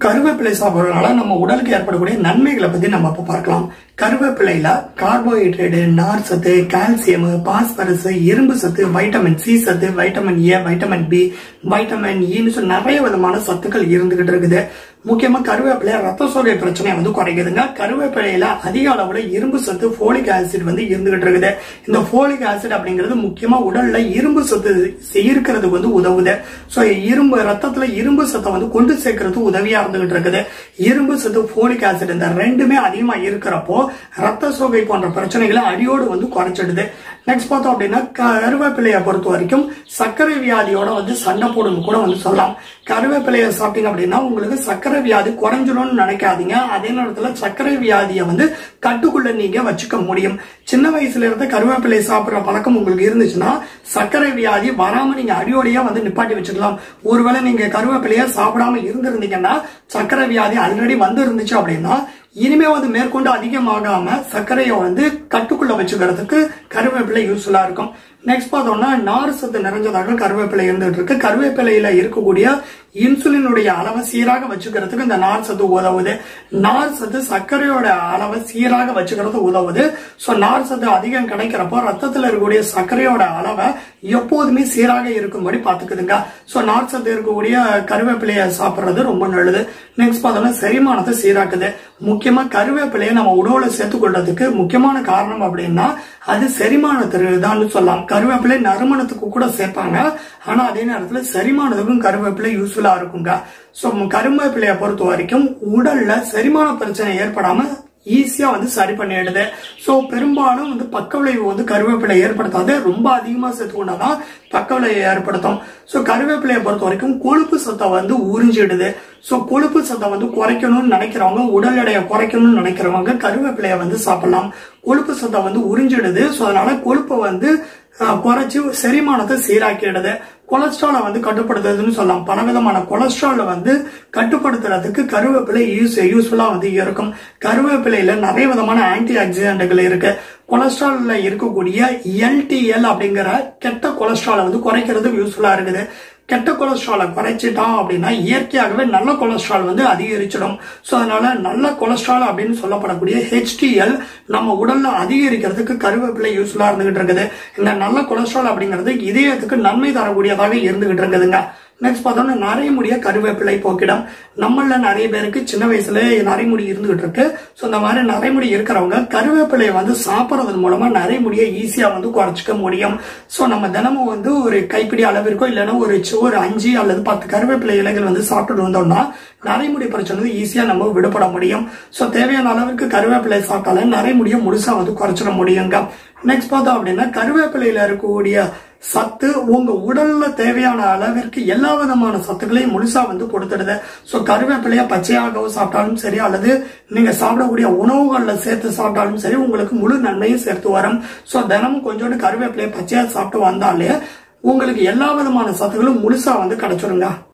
கருவேப்பிலை சாப்பிட்றதுனால நம்ம உடலுக்கு ஏற்படக்கூடிய நன்மைகளை பத்தி நம்ம இப்ப பார்க்கலாம் கருவேப்பிலையில கார்போஹைட்ரேட் நார் சத்து கால்சியம் பாஸ்பரஸ் இரும்பு சத்து வைட்டமின் சி சத்து vitamin A vitamin B vitamin ஈன்னு சொல்லி நிறைய விதமான சத்துக்கள் இருந்துகிட்டு இருக்குது முக்கியமா கருவேப்பிலை ரத்த சோகை பிரச்சனையை வந்து குறைக்குதுங்க கருவேப்பிலையில அதிக அளவுல இரும்பு சத்து ஃபோலிக் ஆசிட் வந்து இருந்துகிட்டு இருக்குது இந்த ஃபோலிக் ஆசிட் அப்படிங்கிறது முக்கியமா உடல்ல இரும்பு சத்து இருக்கிறதுக்கு வந்து உதவுது சோ இரும்பு ரத்தத்துல இரும்பு சத்தை வந்து கொண்டு சேர்க்கறது உதவியா இருந்துகிட்டு இருக்குது இரும்பு சத்து ஃபோலிக் ஆசிட் இந்த ரெண்டுமே அதிகமா இருக்கிறப்போ ரத்த சோகை போன்ற பிரச்சனைகளை அடியோடு வந்து குறைச்சிடுது நெக்ஸ்ட் பார்த்தோம் அப்படின்னா கருவேப்பிலையை பொறுத்த வரைக்கும் சர்க்கரை வியாதியோட வந்து சண்டை போடும் கூட வந்து சொல்லலாம் கருவேப்பிலையை சாப்பிட்டீங்க அப்படின்னா உங்களுக்கு சர்க்கரை வியாதி குறைஞ்சிடும்னு நினைக்காதீங்க அதே நேரத்துல சர்க்கரை வியாதியை வந்து கட்டுக்குள்ள நீங்க வச்சுக்க முடியும் சின்ன வயசுல இருந்து கருவேப்பிலை சாப்பிடுற பழக்கம் உங்களுக்கு இருந்துச்சுன்னா சர்க்கரை வியாதி வராம நீங்க அடியோடையா வந்து நிப்பாட்டி வச்சுக்கலாம் ஒருவேளை நீங்க கருவேப்பிலையை சாப்பிடாம இருந்திருந்தீங்கன்னா சர்க்கரை வியாதி ஆல்ரெடி வந்து இருந்துச்சு அப்படின்னா இனிமே வந்து மேற்கொண்டு அதிகமாகாம சர்க்கரையை வந்து கட்டுக்குள்ள வச்சுக்கிறதுக்கு கருவேப்பிலை யூஸ்ஃபுல்லா இருக்கும் நெக்ஸ்ட் பார்த்தோம்னா நார் சத்து நிறைஞ்சதாக கருவேப்பிலை இருந்துட்டு இருக்கு கருவேப்பிலையில இருக்கக்கூடிய இன்சுலினுடைய அளவை சீராக வச்சுக்கிறதுக்கு இந்த நார் சத்து உதவுது நார் சத்து சர்க்கரையோட அளவை சீராக வச்சுக்கிறது உதவுது ஸோ நார் சத்து அதிகம் கிடைக்கிறப்போ ரத்தத்தில் இருக்கக்கூடிய சர்க்கரையோட அளவை எப்போதுமே சீராக இருக்கும்படி பார்த்துக்குதுங்க ஸோ நார் சத்து இருக்கக்கூடிய கருவேப்பிலையை சாப்பிட்றது ரொம்ப நல்லது நெக்ஸ்ட் பார்த்தோம்னா செரிமானத்தை சீராக்குது முக்கியமா கருவேப்பிலையை நம்ம உணவுல சேர்த்துக்கொள்றதுக்கு முக்கியமான காரணம் அப்படின்னா அது செரிமானத்திற்கு தான் சொல்லலாம் கருவேப்பிலை நறுமணத்துக்கு கூட சேர்ப்பாங்க ஆனா அதே நேரத்துல செரிமானத்துக்கும் கருவேப்பிலை யூஸ்ஃபுல்லா இருக்குங்க ஸோ கருவேப்பிலையை பொறுத்த வரைக்கும் உடல்ல செரிமான பிரச்சனை ஏற்படாம ஈஸியா வந்து சரி பண்ணிடுது ஸோ பெரும்பாலும் வந்து பக்க விளைவு வந்து கருவேப்பிலை ஏற்படுத்தாது ரொம்ப அதிகமா சேர்த்துக்கொண்டாதான் பக்க விளைவை ஏற்படுத்தும் ஸோ கருவேப்பிலையை பொறுத்த வரைக்கும் கொழுப்பு சத்தை வந்து உறிஞ்சிடுது ஸோ கொழுப்பு சத்தை வந்து குறைக்கணும்னு நினைக்கிறவங்க உடல் எடையை குறைக்கணும்னு நினைக்கிறவங்க கருவேப்பிலையை வந்து சாப்பிடலாம் கொழுப்பு சத்தை வந்து உறிஞ்சிடுது ஸோ அதனால கொழுப்பை வந்து குறைச்சி செரிமானத்தை சீராக்கிடுது கொலஸ்ட்ராலை வந்து கட்டுப்படுத்துறதுன்னு சொல்லலாம் பலவிதமான கொலஸ்ட்ராலை வந்து கட்டுப்படுத்துறதுக்கு கருவேப்பிலை யூஸ் யூஸ்ஃபுல்லா வந்து இருக்கும் கருவேப்பிலையில நிறைய விதமான ஆன்டி ஆக்சிடென்ட்கள் இருக்கு கொலஸ்ட்ரால்ல இருக்கக்கூடிய எல்டிஎல் அப்படிங்கிற கெட்ட கொலஸ்ட்ராலை வந்து குறைக்கிறது யூஸ்ஃபுல்லா இருக்குது கெட்ட கொலஸ்ட்ராலை குறைச்சிட்டோம் அப்படின்னா இயற்கையாகவே நல்ல கொலஸ்ட்ரால் வந்து அதிகரிச்சிடும் ஸோ அதனால நல்ல கொலஸ்ட்ரால் அப்படின்னு சொல்லப்படக்கூடிய ஹெச்டிஎல் நம்ம உடல்ல அதிகரிக்கிறதுக்கு கருவேப்பிலை யூஸ்ஃபுல்லா இருந்துகிட்டு இருக்குது இந்த நல்ல கொலஸ்ட்ரால் அப்படிங்கிறது இதயத்துக்கு நன்மை தரக்கூடியதாக இருந்துகிட்டு இருக்குதுங்க நெக்ஸ்ட் பார்த்தோம்னா நரைமுடிய கருவேப்பிலை போக்கிடம் நம்மள நிறைய பேருக்கு சின்ன வயசுல நரைமுடி இருந்துகிட்டு இருக்கு ஸோ இந்த மாதிரி நரைமுடி இருக்கிறவங்க கருவேப்பிலையை வந்து சாப்பிட்றதன் மூலமா நரைமுடியை ஈஸியா வந்து குறைச்சிக்க முடியும் ஸோ நம்ம தினமும் வந்து ஒரு கைப்பிடி அளவிற்கோ இல்லைன்னா ஒரு ஒரு அஞ்சு அல்லது பத்து கருவேப்பிலை இலைகள் வந்து சாப்பிட்டு வந்தோம்னா நரைமுடி பிரச்சனை ஈஸியா நம்ம விடுபட முடியும் ஸோ தேவையான அளவிற்கு கருவேப்பிலை சாப்பிட்டாலே நரைமுடியை முழுசா வந்து குறைச்சிட முடியுங்க நெக்ஸ்ட் பார்த்தோம் அப்படின்னா கருவேப்பிலையில இருக்கக்கூடிய சத்து உங்க உடல்ல தேவையான அளவிற்கு எல்லா விதமான சத்துக்களையும் முழுசா வந்து கொடுத்துடுது ஸோ கருவேப்பிலைய பச்சையாகவும் சாப்பிட்டாலும் சரி அல்லது நீங்க சாப்பிடக்கூடிய உணவுகள்ல சேர்த்து சாப்பிட்டாலும் சரி உங்களுக்கு முழு நன்மையும் சேர்த்து வரும் ஸோ தினமும் கொஞ்சோண்டு கருவேப்பிலைய பச்சையா சாப்பிட்டு வந்தாலே உங்களுக்கு எல்லா விதமான சத்துக்களும் முழுசா வந்து கிடைச்சிருங்க